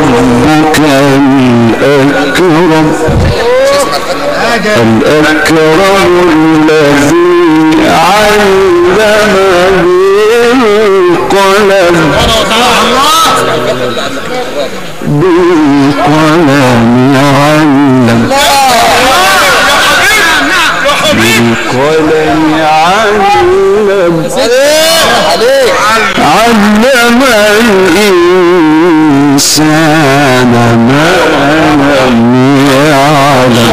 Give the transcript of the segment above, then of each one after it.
ربك الأكرم الأكرم الذي علم بالقلم بالقلم علم بالقلم علم علم الإنسان ما لم يعلم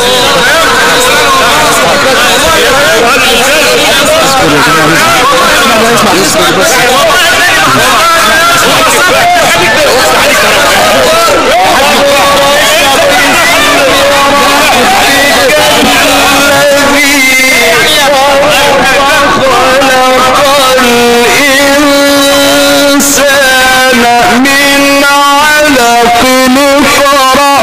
الإنسان من علق اقرأ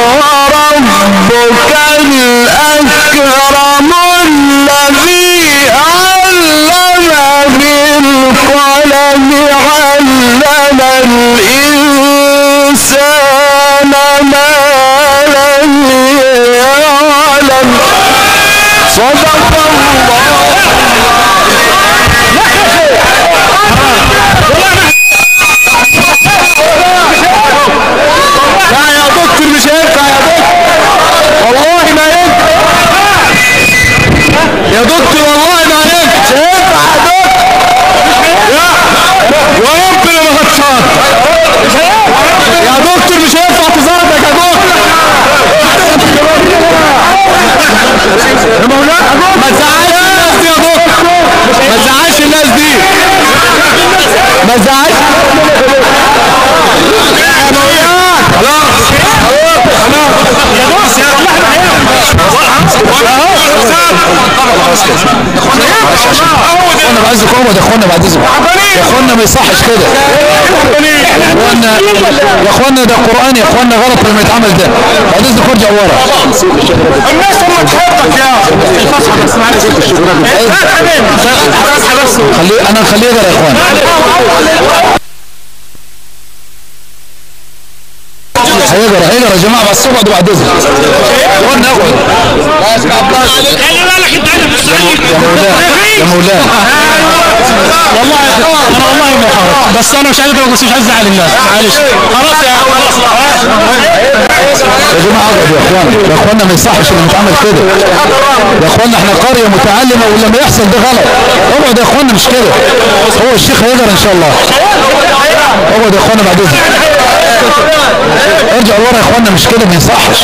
وربك الأكرم الذي علم بالقلم علم الإنسان ما لم يعلم صدق الله لا يا دكتور مش هينفع يا دكتور والله ما ينفع يا دكتور والله ما ينفع مش هينفع يا دكتور يا وربنا ما هتصار يا دكتور مش هينفع تزارتك يا دكتور يا مولانا ما تزعلش الناس دي يا دكتور ما تزعلش الناس دي ما تزعلش يا مولانا خلاص اخوانا بعز قوة يا اخوانا بعد اذنك يا اخوانا ما يصحش كده يا اخوانا يا اخوانا ده قرآن يا اخوانا غلط لما يتعمل ده بعد اذنك ارجع ورا الناس هم تحبك يا الفصحى بس معلش الفصحى بس خليه انا خليه يقرا يا اخوانا هيقرا هيقرا يا جماعه بس اقعدوا بعد اذنك يا اخوانا اقعدوا خلي بالك انت انا مستعجل يا مولانا يا مولانا والله انا والله ما حاول بس انا مش عايز بس مش عايز ازعل الناس معلش خلاص يا خلاص يا جماعه اقعدوا يا اخوانا يا اخوانا ما يصحش اللي متعمل كده يا اخوانا احنا قريه متعلمه ولما يحصل ده غلط اقعد يا اخوانا مش كده هو الشيخ هيقرا ان شاء الله اقعد يا اخوانا بعد اذنك ارجع ورا يا اخوانا مش كده ما يصحش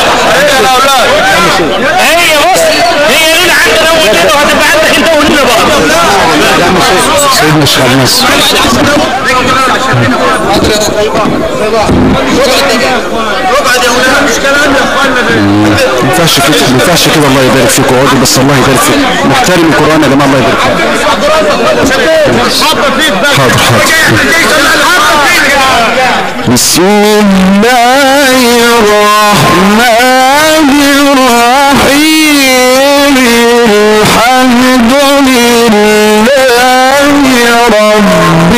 هي بص هي لينا عندنا ولنا وهتبقى عندك انت ولنا بقى سيدنا الشيخ عبد الناصر اقعد يا ولاد مش كلام يا اخوانا ما ينفعش كده ما ينفعش كده الله يبارك فيكم اقعدوا بس الله يبارك فيكم نحترم القران يا جماعه الله يبارك فيكم حاطه فيك بقى حاضر حاضر حاطه فيك بسم الله الرحمن الرحيم الحمد لله رب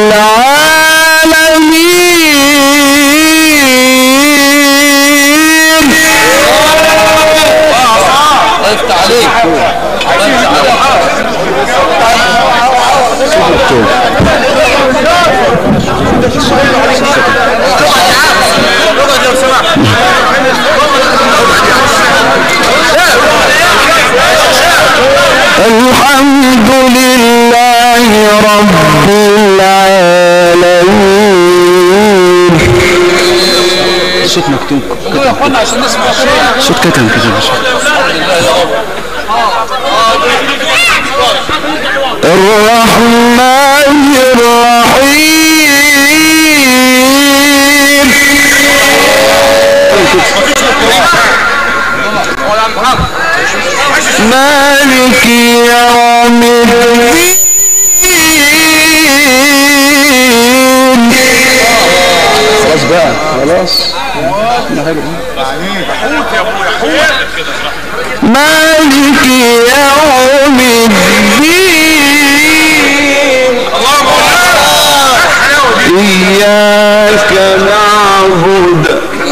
العالمين الحمد لله رب العالمين صوت مكتوب يا اخوانا عشان نسمع صوت كتم كده يا باشا الرحمن الرحيم مالك يوم الدين خلاص بقى خلاص مالك يوم الدين إياك نعبد نعبد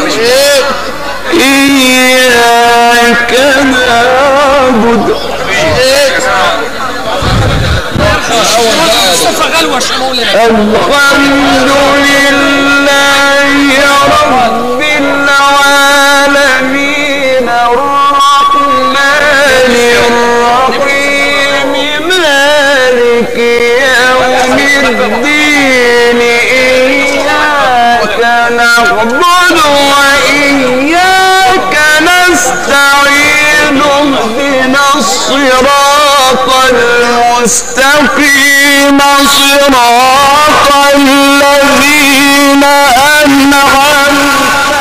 إياك نعبد الحمد لله رب العالمين الرحمن الرحيم مالك يوم الدين إياك نعبد وإياك نستعين اهدنا الصراط المستقيم صراط الذين أنعمت